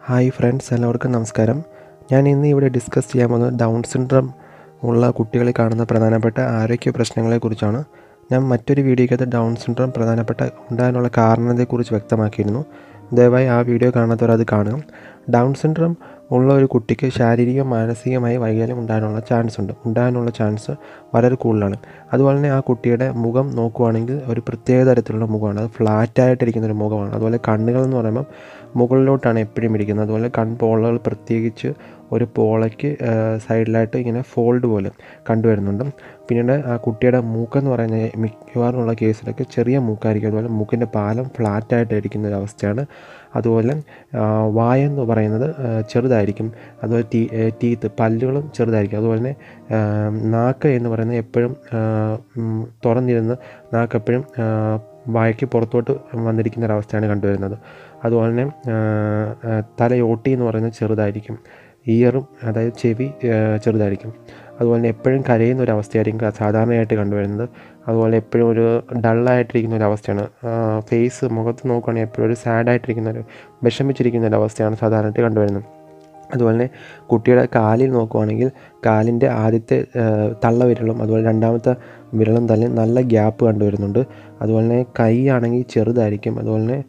hi friends എല്ലാവർക്കും നമസ്കാരം ഞാൻ ഇന്ന് ഇവിടെ ഡിസ്കസ് ചെയ്യാൻ പോകുന്നത് ഡൗൺ സിൻഡ്രം ഉള്ള കുട്ടികളിൽ കാണുന്ന പ്രധാനപ്പെട്ട ആരോഗ്യ പ്രശ്നങ്ങളെക്കുറിച്ചാണ് ഞാൻ മറ്റൊരു വീഡിയോയ്ക്കകത്ത് ഡൗൺ സിൻഡ്രം പ്രധാനപ്പെട്ട ഉണ്ടാകാനുള്ള കാരണത്തെക്കുറിച്ച് വ്യക്തമാക്കിയിരുന്നു ദയവായി ആ വീഡിയോ കാണാത്തവർ അത് കാണുക ഡൗൺ സിൻഡ്രം ഉള്ള ഒരു കുട്ടിക്ക് ശാരീരിക മാനസികമായി വൈകല്യം ഉണ്ടാകാനുള്ള ചാൻസ് ഉണ്ട് ഉണ്ടാകാനുള്ള ചാൻസ് വളരെ കൂടുതലാണ് അതുപോലെ തന്നെ ആ കുട്ടിയുടെ മുഖം നോക്കുവാണെങ്കിൽ ഒരു പ്രത്യേക തരത്തിലുള്ള മുഖമാണ് അത് ഫ്ലാറ്റായിട്ടിരിക്കുന്ന ഒരു മുഖമാണ് അതുപോലെ കണ്ണുകൾ എന്ന് പറയുമ്പം മുകളിലോട്ടാണ് എപ്പോഴും ഇരിക്കുന്നത് അതുപോലെ കൺപോളകൾ പ്രത്യേകിച്ച് ഒരു പോളയ്ക്ക് സൈഡിലായിട്ട് ഇങ്ങനെ ഫോൾഡ് പോലെ കണ്ടുവരുന്നുണ്ട് പിന്നീട് ആ കുട്ടിയുടെ മൂക്കെന്ന് പറയുന്ന മിക്കവാറും ഉള്ള കേസിലൊക്കെ ചെറിയ മൂക്കായിരിക്കും അതുപോലെ മൂക്കിൻ്റെ പാലം ഫ്ലാറ്റായിട്ട് ഇരിക്കുന്ന ഒരു അവസ്ഥയാണ് അതുപോലെ വായെന്ന് പറയുന്നത് ചെറുതായിരിക്കും അതുപോലെ ടീ ടീത്ത് പല്ലുകളും ചെറുതായിരിക്കും അതുപോലെ തന്നെ നാക്ക് എന്ന് പറയുന്നത് എപ്പോഴും തുറന്നിരുന്ന് നാക്ക് എപ്പോഴും വായയ്ക്ക് പുറത്തോട്ട് വന്നിരിക്കുന്ന ഒരവസ്ഥയാണ് കണ്ടുവരുന്നത് അതുപോലെ തന്നെ തലയോട്ടി എന്ന് പറയുന്നത് ചെറുതായിരിക്കും ഇയറും അതായത് ചെവി ചെറുതായിരിക്കും അതുപോലെ തന്നെ എപ്പോഴും കരയുന്ന ഒരു അവസ്ഥയായിരിക്കും സാധാരണയായിട്ട് കണ്ടുവരുന്നത് അതുപോലെ എപ്പോഴും ഒരു ഡള്ളായിട്ടിരിക്കുന്ന ഒരു അവസ്ഥയാണ് ഫേസ് മുഖത്ത് നോക്കുകയാണെങ്കിൽ എപ്പോഴും ഒരു സാഡായിട്ടിരിക്കുന്ന ഒരു വിഷമിച്ചിരിക്കുന്ന ഒരു അവസ്ഥയാണ് സാധാരണയായിട്ട് കണ്ടുവരുന്നത് അതുപോലെ തന്നെ കുട്ടിയുടെ കാലിൽ നോക്കുവാണെങ്കിൽ കാലിൻ്റെ ആദ്യത്തെ തള്ള വിരലും അതുപോലെ രണ്ടാമത്തെ വിരലും തമ്മിൽ നല്ല ഗ്യാപ്പ് കണ്ടുവരുന്നുണ്ട് അതുപോലെ തന്നെ കൈ ആണെങ്കിൽ ചെറുതായിരിക്കും അതുപോലെ തന്നെ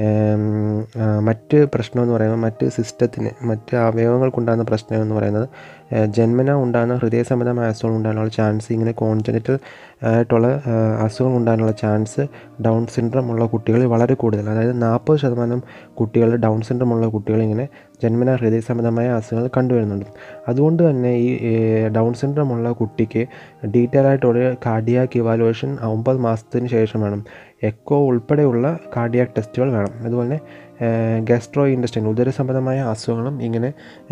മറ്റ് പ്രശ്നം എന്ന് പറയുമ്പോൾ മറ്റ് സിസ്റ്റത്തിന് മറ്റ് അവയവങ്ങൾക്കുണ്ടാകുന്ന പ്രശ്നം എന്ന് പറയുന്നത് ജന്മന ഉണ്ടാകുന്ന ഹൃദയ സംബന്ധമായ അസുഖങ്ങൾ ഉണ്ടാകാനുള്ള ചാൻസ് ഇങ്ങനെ കോൺജനിറ്റൽ ആയിട്ടുള്ള അസുഖങ്ങൾ ഉണ്ടാകാനുള്ള ചാൻസ് ഡൗൺ സിൻഡ്രം ഉള്ള കുട്ടികളിൽ വളരെ കൂടുതൽ അതായത് നാൽപ്പത് ശതമാനം കുട്ടികൾ ഡൗൺ സിൻഡ്രം ഉള്ള കുട്ടികൾ ഇങ്ങനെ ജന്മന ഹൃദയ സംബന്ധമായ അസുഖങ്ങൾ കണ്ടുവരുന്നുണ്ട് അതുകൊണ്ട് തന്നെ ഈ ഡൗൺ സിൻഡ്രം ഉള്ള കുട്ടിക്ക് ഡീറ്റെയിൽ ആയിട്ടൊരു കാർഡിയാക്ക് ഇവാലുവേഷൻ ഒമ്പത് മാസത്തിന് ശേഷം വേണം എക്കോ ഉൾപ്പെടെയുള്ള കാർഡിയാക് ടെസ്റ്റുകൾ വേണം അതുപോലെ തന്നെ ഗാസ്ട്രോ ഇൻഡസ്റ്റൈൻ ഉദര സംബന്ധമായ അസുഖങ്ങളും ഇങ്ങനെ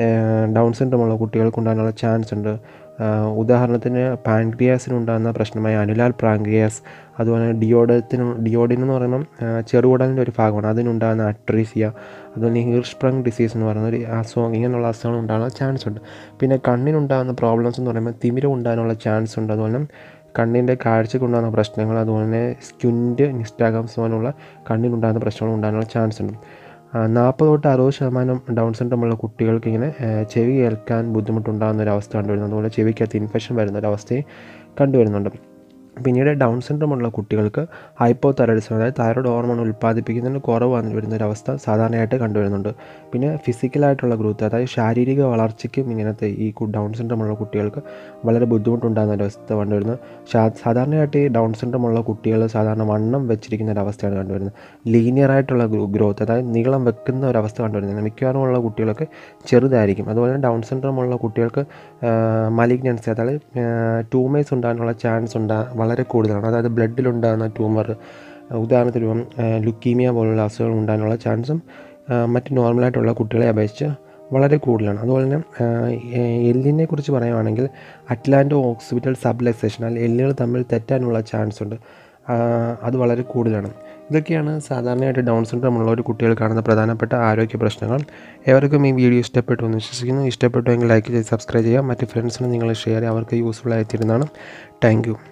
ഡൗൺ സിൻഡ്രം ഉള്ള കുട്ടികൾക്ക് ഉണ്ടാകാനുള്ള ചാൻസ് ഉണ്ട് ഉദാഹരണത്തിന് പാൻക്രിയാസിന് ഉണ്ടാകുന്ന പ്രശ്നമായ അനുലാൽ പ്രാങ്ക്രിയാസ് അതുപോലെ ഡിയോഡത്തിന് ഡിയോഡിൻ എന്ന് പറയുമ്പം ചെറുകുടലിൻ്റെ ഒരു ഭാഗമാണ് അതിനുണ്ടാകുന്ന അട്രീസിയ അതുപോലെ ഹീർസ്പ്രങ് ഡിസീസ് എന്ന് പറയുന്ന ഒരു അസുഖം ഇങ്ങനെയുള്ള അസുഖങ്ങൾ ഉണ്ടാകാനുള്ള ചാൻസ് ഉണ്ട് പിന്നെ കണ്ണിനുണ്ടാകുന്ന പ്രോബ്ലംസ് എന്ന് പറയുമ്പോൾ തിമിരം ഉണ്ടാകാനുള്ള ചാൻസ് ഉണ്ട് അതുപോലെ കണ്ണിൻ്റെ കാഴ്ചക്കുണ്ടാകുന്ന പ്രശ്നങ്ങൾ അതുപോലെ തന്നെ സ്ക്യുൻറ്റ് നിസ്റ്റാഗംസ് പോലുള്ള കണ്ണിനുണ്ടാകുന്ന പ്രശ്നങ്ങൾ ഉണ്ടാകാനുള്ള ചാൻസ് ഉണ്ട് നാൽപ്പത് തൊട്ട് അറുപത് ശതമാനം ഡൗൺ സിൻഡ്രം ഉള്ള കുട്ടികൾക്ക് ഇങ്ങനെ ചെവി കേൾക്കാൻ ബുദ്ധിമുട്ടുണ്ടാകുന്ന ഒരു അവസ്ഥ കണ്ടുവരുന്നു അതുപോലെ ചെവിക്കകത്ത് ഇൻഫെക്ഷൻ വരുന്ന ഒരു അവസ്ഥയെ കണ്ടുവരുന്നുണ്ട് പിന്നീട് ഡൗൺ സിൻഡ്രം ഉള്ള കുട്ടികൾക്ക് ഹൈപ്പോ തൈറോയിഡിസം അതായത് തൈറോയ്ഡ് ഹോർമോൺ ഉൽപ്പാദിപ്പിക്കുന്നതിന് കുറവ് വന്നു വരുന്ന ഒരു അവസ്ഥ സാധാരണയായിട്ട് കണ്ടുവരുന്നുണ്ട് പിന്നെ ഫിസിക്കലായിട്ടുള്ള ഗ്രോത്ത് അതായത് ശാരീരിക വളർച്ചയ്ക്കും ഇങ്ങനത്തെ ഈ ഡൗൺ സിൻഡ്രം ഉള്ള കുട്ടികൾക്ക് വളരെ ബുദ്ധിമുട്ടുണ്ടാകുന്ന ഒരു അവസ്ഥ കണ്ടുവരുന്നത് സാധാരണയായിട്ട് ഈ ഡൗൺ സിൻഡ്രം ഉള്ള കുട്ടികൾ സാധാരണ വണ്ണം വെച്ചിരിക്കുന്ന ഒരു അവസ്ഥയാണ് കണ്ടുവരുന്നത് ലീനിയർ ആയിട്ടുള്ള ഗ്രോത്ത് അതായത് നീളം വെക്കുന്ന ഒരു അവസ്ഥ കണ്ടുവരുന്നത് മിക്കവാറും ഉള്ള കുട്ടികളൊക്കെ ചെറുതായിരിക്കും അതുപോലെ തന്നെ ഡൗൺ സിൻഡ്രം ഉള്ള കുട്ടികൾക്ക് മലിഗ്നൻസി അതായത് ട്യൂമേഴ്സ് ഉണ്ടാകാനുള്ള ചാൻസ് ഉണ്ടാ വളരെ കൂടുതലാണ് അതായത് ബ്ലഡിലുണ്ടാകുന്ന ട്യൂമർ ഉദാഹരണത്തിന് ഇപ്പം ലുക്കീമിയ പോലുള്ള അസുഖങ്ങൾ ഉണ്ടാകാനുള്ള ചാൻസും മറ്റ് നോർമലായിട്ടുള്ള കുട്ടികളെ അപേക്ഷിച്ച് വളരെ കൂടുതലാണ് അതുപോലെ തന്നെ എല്ലിനെ കുറിച്ച് പറയുകയാണെങ്കിൽ അറ്റ്ലാന്റോ ഓക്സിപിറ്റൽ സബ്ലക്സേഷൻ അല്ലെങ്കിൽ എല്ലുകൾ തമ്മിൽ തെറ്റാനുള്ള ചാൻസ് ഉണ്ട് അത് വളരെ കൂടുതലാണ് ഇതൊക്കെയാണ് സാധാരണയായിട്ട് ഡൗൺ സിൻഡ്രം ഉള്ള ഒരു കുട്ടികൾ കാണുന്ന പ്രധാനപ്പെട്ട ആരോഗ്യ പ്രശ്നങ്ങൾ ഏവർക്കും ഈ വീഡിയോ ഇഷ്ടപ്പെട്ടു എന്ന് വിശ്വസിക്കുന്നു ഇഷ്ടപ്പെട്ടുവെങ്കിൽ ലൈക്ക് ചെയ്ത് സബ്സ്ക്രൈബ് ചെയ്യുക മറ്റ് ഫ്രണ്ട്സിന് നിങ്ങൾ ഷെയർ ചെയ്യുക അവർക്ക് യൂസ്ഫുൾ ആയിത്തീരുന്നതാണ് താങ്ക്